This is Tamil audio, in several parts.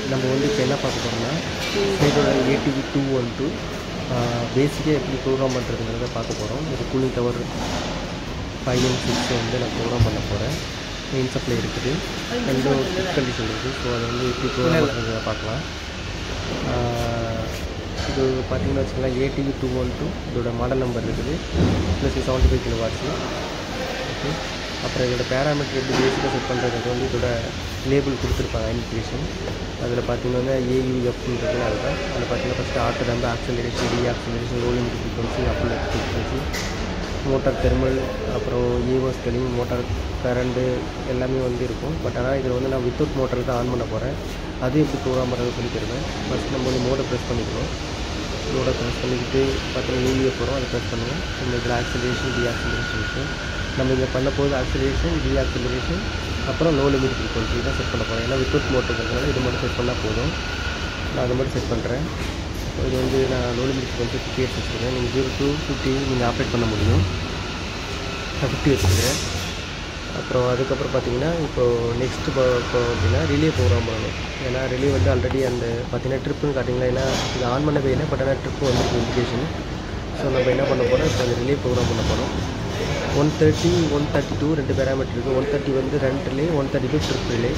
நம்ம வந்து இப்போ என்ன பார்க்க போகிறோம்னா ஸ்னேக்கோட ஏடிவி டூ ஒன் டூ பேசிக்காக எப்படி ப்ரோக்ராம் பண்ணுறதுங்கிறத பார்க்க போகிறோம் இது cooling tower five and six வந்து நான் ப்ரோக்ராம் பண்ண போகிறேன் மெயின் சப்ளை இருக்குது ரெண்டு கிட் கண்டிஷன் இருக்குது ஸோ அதை வந்து எப்படி ப்ரோக்ராம் பண்ணுறதை பார்க்கலாம் ஆஹ் இது பார்த்தீங்கன்னா வச்சுக்கலாம் ஏடிவி டூ ஒன் டூ இதோட மாடல் நம்பர் இருக்குது plus seventy five kilo watts okay அப்புறம் இதோட பேராமீட்டர் எப்படி பேசிக்காக செட் பண்ணுறது வந்து இதோட லேபிள் கொடுத்துருப்பாங்க ஐடென்டிஃபிகேஷன் அதில் பார்த்தீங்கன்னா ஏயூஎஃப்ன்றது அதுதான் அதில் பார்த்தீங்கன்னா first auto number acceleration deceleration rolling frequency அப்புறம் ஃப்ரீக்வன்சி மோட்டார் தெர்மல் அப்புறம் ஏஓ ஸ்கெலிங் மோட்டார் கரண்டு எல்லாமே வந்து இருக்கும் பட் ஆனால் இதில் வந்து நான் வித்தவுட் மோட்டர் தான் ஆன் பண்ண போகிறேன் அது எப்படி ப்ரோக்ராம் பண்ணுறது சொல்லி தருவேன் ஃபஸ்ட் நம்ம வந்து மோடை ப்ரெஸ் பண்ணிக்கணும் மோடை ப்ரெஸ் பண்ணிக்கிட்டு பார்த்தீங்கன்னா ஏவிஎஃப் வரும் அதை ப்ரெஸ் பண்ணுவோம் நம்ம இதில் ஆக்சலரேஷன் டி ஆக்சலரேஷன் இருக்கும் நம்ம இங்கே பண்ண போது ஆக்சலரேஷன் டி ஆக்சலரேஷன் அப்புறம் லோ லிமிட் ஃப்ரீக்வன்சி தான் செட் பண்ண போகிறேன் ஏன்னா வித்தவுட் மோட்டருங்கிறதுனால இது மட்டும் செட் பண்ணால் போதும் நான் அது மட்டும் செட் பண்ணுறேன் இது வந்து நான் low limit frequency fifty eight வச்சுருக்கேன் நீங்கள் ஜீரோ டூ ஃபிஃப்டி நீங்கள் ஆப்ரேட் பண்ண முடியும் நான் ஃபிஃப்டி வச்சுருக்கேன் அப்புறம் அதுக்கப்புறம் பார்த்தீங்கன்னா இப்போது நெக்ஸ்ட்டு இப்போ இப்போ அப்படின்னா ரிலே ப்ரோக்ராம் பண்ணணும் ஏன்னா ரிலே வந்து ஆல்ரெடி அந்த பார்த்தீங்கன்னா ட்ரிப்புன்னு காட்டிங்களா ஏன்னா இது ஆன் பண்ணவே இல்லை பட் ஆனால் ட்ரிப்பு வந்துருக்கு இண்டிகேஷன் ஸோ நம்ம என்ன பண்ண போகிறோம் இப்போ அந்த ரிலே ப்ரோக்ராம் பண்ண போகிறோம் one thirty one thirty two ரெண்டு பேராமீட்டர் இருக்குது ஒன் தேர்ட்டி வந்து ரெண்ட் relay one thirty two trip relay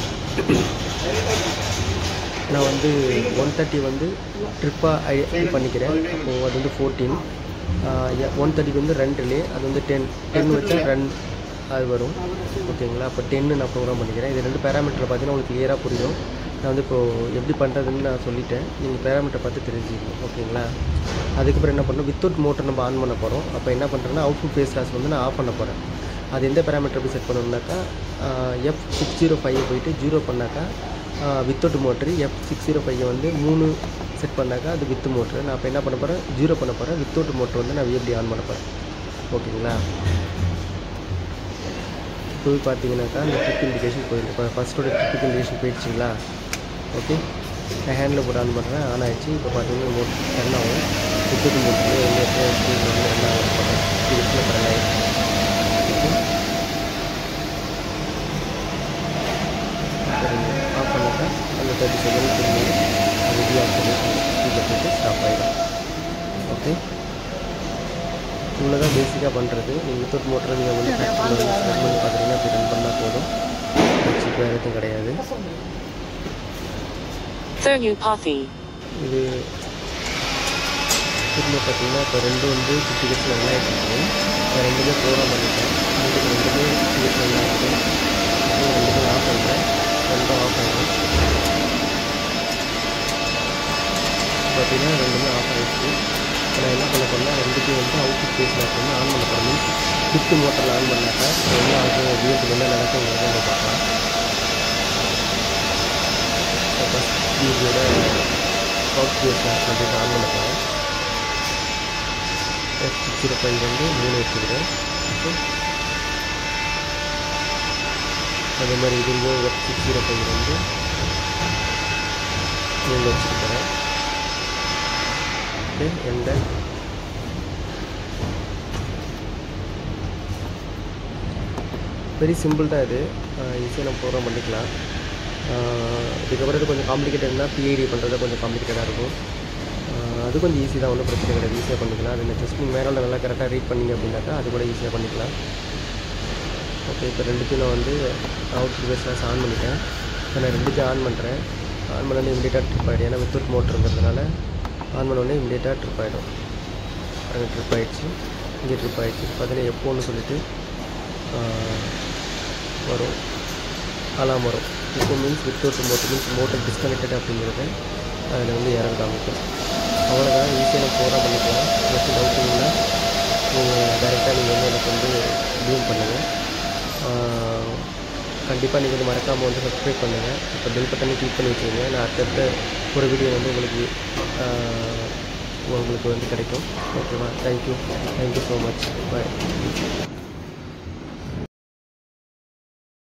நான் வந்து ஒன் தேர்ட்டி வந்து ட்ரிப்பாக ஐ பண்ணிக்கிறேன் அப்போது அது வந்து ஃபோர்டீன் ஒன் தேர்ட்டிக்கு வந்து ரன் ரிலே அது வந்து டென் டென் வச்சா ரன் அது வரும் ஓகேங்களா அப்போ டென்னு நான் ப்ரோக்ராம் பண்ணிக்கிறேன் இது ரெண்டு பேராமீட்டரில் பார்த்தீங்கன்னா உங்களுக்கு கிளியராக புரியும் நான் வந்து இப்போது எப்படி பண்ணுறதுன்னு நான் சொல்லிட்டேன் நீங்கள் பேராமீட்டர் பார்த்து தெரிஞ்சுக்கணும் ஓகேங்களா அதுக்கப்புறம் என்ன பண்ணணும் வித்தவுட் மோட்டர் நம்ம ஆன் பண்ண போகிறோம் அப்போ என்ன பண்ணுறேன்னா அவுட்புட் ஃபேஸ் கிளாஸ் வந்து நான் ஆஃப் பண்ண போகிறேன் அது எந்த பேராமீட்டர் எப்படி செட் பண்ணணும்னாக்கா எஃப் சிக்ஸ் ஜீரோ ஃபைவ் போயிட்டு ஜீரோ பண்ணாக்கா without motor F six zero five வந்து மூணு செட் பண்ணாக்கா அது வித் மோட்ரு நான் இப்போ என்ன பண்ண போகிறேன் ஜீரோ பண்ண போகிறேன் வித்தவுட் மோட்ரு வந்து நான் விஎப்டி ஆன் பண்ண போகிறேன் ஓகேங்களா போய் பார்த்தீங்கன்னாக்கா இந்த ட்ரிப் இண்டிகேஷன் போயிருக்கு இப்போ ஃபஸ்ட்டோட ட்ரிப் இண்டிகேஷன் போயிடுச்சுங்களா ஓகே நான் ஹேண்டில் போட்டு ஆன் பண்ணுறேன் ஆன் ஆயிடுச்சு இப்போ பார்த்தீங்கன்னா மோட் ரன் ஆகும் வித்தவுட் மோட்ரு வந்து ஸ்பீட் வந்து ரன் ஆகும் போகிறேன் ஸ்பீடில் ரன் ஆகிடுச்சு ஆஃப் பண்ணாக்கா அந்த தேர்ட்டி செகண்ட் திரும்பி ரெடி ஆக்சிலேஷன் ஸ்பீடில் போட்டு ஸ்டாப் ஆகிடும் ஓகே இவ்வளோ தான் பேசிக்காக பண்ணுறது நீங்கள் வித்தவுட் மோட்டர் நீங்கள் வந்து செட் பண்ணி பார்க்குறீங்கன்னா அப்படி ரன் பண்ணால் போதும் வச்சு வேறு எதுவும் கிடையாது Thermopathy. இது திரும்ப பார்த்தீங்கன்னா இப்போ ரெண்டு வந்து ஃபிஃப்டி கிட்ஸ் நல்லா இருக்குது இப்போ ரெண்டுமே ப்ரோக்ராம் பண்ணிட்டேன் இதுக்கு ரெண்டுமே ஃபிஃப்டி கிட்ஸ் நல்லா இருக்குது இப்போ ரெண்டுமே ஆஃப் பண்ணுறேன் ரெண்டும் ஆஃப் ஆகிடும் பார்த்தீங்கன்னா ரெண்டுமே ஆஃப் ஆகிடுச்சு இப்போ நான் என்ன பண்ண போறேன்னா ரெண்டுத்தையும் வந்து அவுட்புட் பேஸில் வந்து ஆன் பண்ண போகிறேன் மீன்ஸ் ஃபிஃப்த் மோட்டரில் ஆன் பண்ணாக்கா என்ன ஆகும் வீட்டுக்கு என்ன நடக்குங்கிறத நம்ம பார்க்கலாம் ஃபஸ்ட் டிவியோட அவுட் பேஸ் சொல்லிட்டு ஆன் பண்ண போகிறேன் எஃப் சிக்ஸ் ஜீரோ ஃபைவ் வந்து மூணு வச்சுக்கிறேன் ஓகே அதே மாதிரி இதுவும் எஃப் சிக்ஸ் ஜீரோ ஃபைவ் வந்து மூணு வச்சுருக்கிறேன் ஓகே எந்த வெரி சிம்பிள் தான் இது ஈஸியாக நம்ம ப்ரோக்ராம் பண்ணிக்கலாம் ஆஹ் இதுக்கப்புறம் இது கொஞ்சம் காம்ப்ளிகேட்டட்னா பிஐடி பண்ணுறது கொஞ்சம் காம்ப்ளிகேட்டடாக இருக்கும் ஆஹ் அது கொஞ்சம் ஈஸி தான் ஒன்றும் பிரச்சனை கிடையாது ஈஸியாக பண்ணிக்கலாம் அது ஜஸ்ட் நீங்கள் மேலே நல்லா கரெக்டாக ரீட் பண்ணீங்க அப்படின்னாக்கா அது கூட ஈஸியாக பண்ணிக்கலாம் ஓகே இப்போ ரெண்டுத்தையும் நான் வந்து அவுட் பேஸ்லாம் ஆன் பண்ணிட்டேன் இப்போ நான் ரெண்டுத்தையும் ஆன் பண்ணுறேன் ஆன் பண்ணோடனே இமீடியட்டாக ட்ரிப் ஆகிடும் ஏன்னா வித்தவுட் மோட்டருங்கிறதுனால ஆன் பண்ணோடனே இமீடியட்டாக ட்ரிப் ஆகிடும் அங்கே ட்ரிப் ஆகிடுச்சு இங்கே ட்ரிப் ஆகிடுச்சு பார்த்தீங்கன்னா எப்போன்னு சொல்லிட்டு ஆஹ், வரும் அலாம் வரும் இப்போ means without motor means motor disconnected அப்படிங்கிறத அதில் வந்து இறங்க காமிக்கும் அவ்வளோதான் ஈஸியாக நம்ம ப்ரோக்ராம் பண்ணிக்கலாம் ஜஸ்ட் டவுட்டிங்கன்னா நீங்கள் டேரெக்டாக நீங்கள் வந்து எனக்கு வந்து டீல் பண்ணுங்கள் கண்டிப்பாக நீங்கள் வந்து மறக்காமல் வந்து சப்ஸ்கிரைப் பண்ணுங்கள் இப்போ பெல் பட்டனை கிளிக் பண்ணி வச்சுக்கோங்க நான் அடுத்தடுத்த ஒரு வீடியோ வந்து உங்களுக்கு ஆஹ், உங்களுக்கு வந்து கிடைக்கும் ஓகேவா தேங்க்யூ தேங்க்யூ ஸோ மச் பாய்